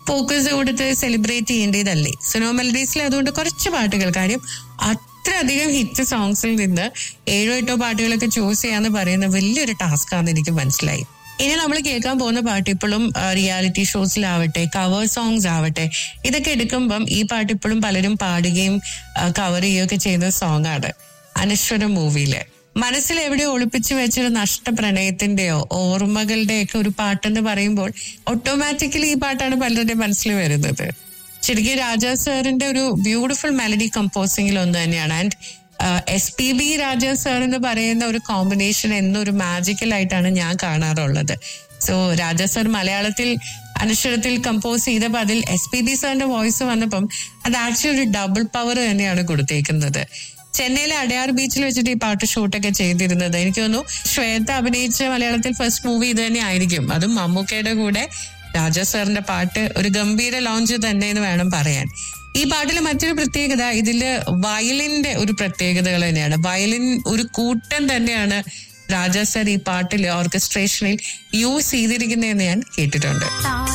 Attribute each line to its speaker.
Speaker 1: focus കൊടുത്ത് celebrate ചെയ്യേണ്ടതല്ലേ Suno മെലഡീസിൽ അതുകൊണ്ട് കുറച്ച് പാട്ടുകൾ കാര്യം അത്രയധികം ഹിറ്റ് സോങ്സിൽ നിന്ന് ഏഴോ എട്ടോ പാട്ടുകളൊക്കെ ചൂസ് ചെയ്യാന്ന് പറയുന്ന വലിയൊരു ടാസ്ക് ആണെന്ന് എനിക്ക് മനസ്സിലായി ഇനി നമ്മൾ കേൾക്കാൻ പോകുന്ന പാട്ട് ഇപ്പോഴും റിയാലിറ്റി ഷോസിലാവട്ടെ കവർ സോങ്സ് ആവട്ടെ ഇതൊക്കെ എടുക്കുമ്പം ഈ പാട്ട് ഇപ്പോഴും പലരും പാടുകയും കവർ ചെയ്യുകയൊക്കെ ചെയ്യുന്ന സോങ് ആണ് അനശ്വരം മൂവിയില് മനസ്സിൽ എവിടെ ഒളിപ്പിച്ചു വെച്ചൊരു നഷ്ട പ്രണയത്തിന്റെയോ ഓർമ്മകളുടെയൊക്കെ ഒരു പാട്ടെന്ന് പറയുമ്പോൾ ഓട്ടോമാറ്റിക്കലി ഈ പാട്ടാണ് പലരുടെ മനസ്സിൽ വരുന്നത് ശരിക്കും രാജാ സാറിന്റെ ഒരു ബ്യൂട്ടിഫുൾ മെലഡി കമ്പോസിംഗിൽ ഒന്ന് തന്നെയാണ് and S P B Raja sir എന്ന് പറയുന്ന ഒരു കോമ്പിനേഷൻ എന്നൊരു മാജിക്കൽ ആയിട്ടാണ് ഞാൻ കാണാറുള്ളത് സോ രാജാ സാർ മലയാളത്തിൽ അനശ്വരത്തിൽ കമ്പോസ് ചെയ്തപ്പോൾ അതിൽ എസ് പി ബി സാറിന്റെ വോയിസ് വന്നപ്പം അത് ആക്ച്വലി ഒരു ഡബിൾ പവർ തന്നെയാണ് കൊടുത്തേക്കുന്നത് ചെന്നൈയിലെ അടയാർ ബീച്ചിൽ വെച്ചിട്ട് ഈ പാട്ട് ഷൂട്ടൊക്കെ ചെയ്തിരുന്നത് എനിക്ക് തോന്നുന്നു ശ്വേത അഭിനയിച്ച മലയാളത്തിൽ ഫസ്റ്റ് മൂവി ഇത് തന്നെ ആയിരിക്കും അതും മമ്മൂക്കയുടെ കൂടെ രാജാ സാറിന്റെ പാട്ട് ഒരു ഗംഭീര ലോഞ്ച് തന്നെ എന്ന് വേണം പറയാൻ ഈ പാട്ടിൽ മറ്റൊരു പ്രത്യേകത ഇതില് വയലിന്റെ ഒരു പ്രത്യേകതകൾ തന്നെയാണ് വയലിൻ ഒരു കൂട്ടം തന്നെയാണ് രാജാ സാർ ഈ പാട്ടിൽ ഓർക്കസ്ട്രേഷനിൽ യൂസ് ചെയ്തിരിക്കുന്നതെന്ന് ഞാൻ കേട്ടിട്ടുണ്ട്